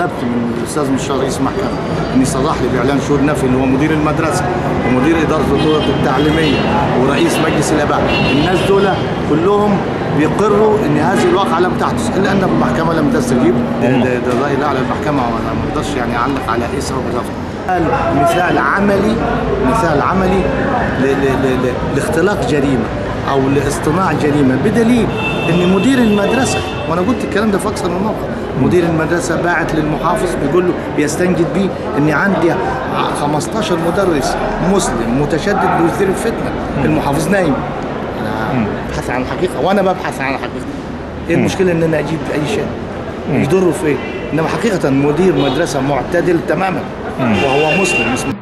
طلبت من الاستاذ مشتاق رئيس المحكمه ان يصرح لي باعلان شهود نفي اللي هو مدير المدرسه ومدير اداره الطرق التعليميه ورئيس مجلس الاباء الناس دول كلهم بيقروا ان هذه الواقعه لم تحدث الا ان المحكمه لم تستجيب ده, ده, ده الراي الاعلى للمحكمه وانا ما اقدرش يعني اعلق على ايه سبب الرفض مثال عملي مثال عملي ل- ل- ل- ل- لاختلاق جريمه او لاصطناع جريمه بدليل ان مدير المدرسه وانا قلت الكلام ده في اكثر من موقع مدير المدرسه باعت للمحافظ بيقول له بيستنجد بيه ان عندي ع- 15 مدرس مسلم متشدد بيثير الفتنه المحافظ نايم انا ببحث عن الحقيقه وانا ببحث عن الحقيقه ايه المشكله ان انا اجيب اي شيء يضره في ايه انما حقيقه مدير مدرسه معتدل تماما وهو مسلم اسمه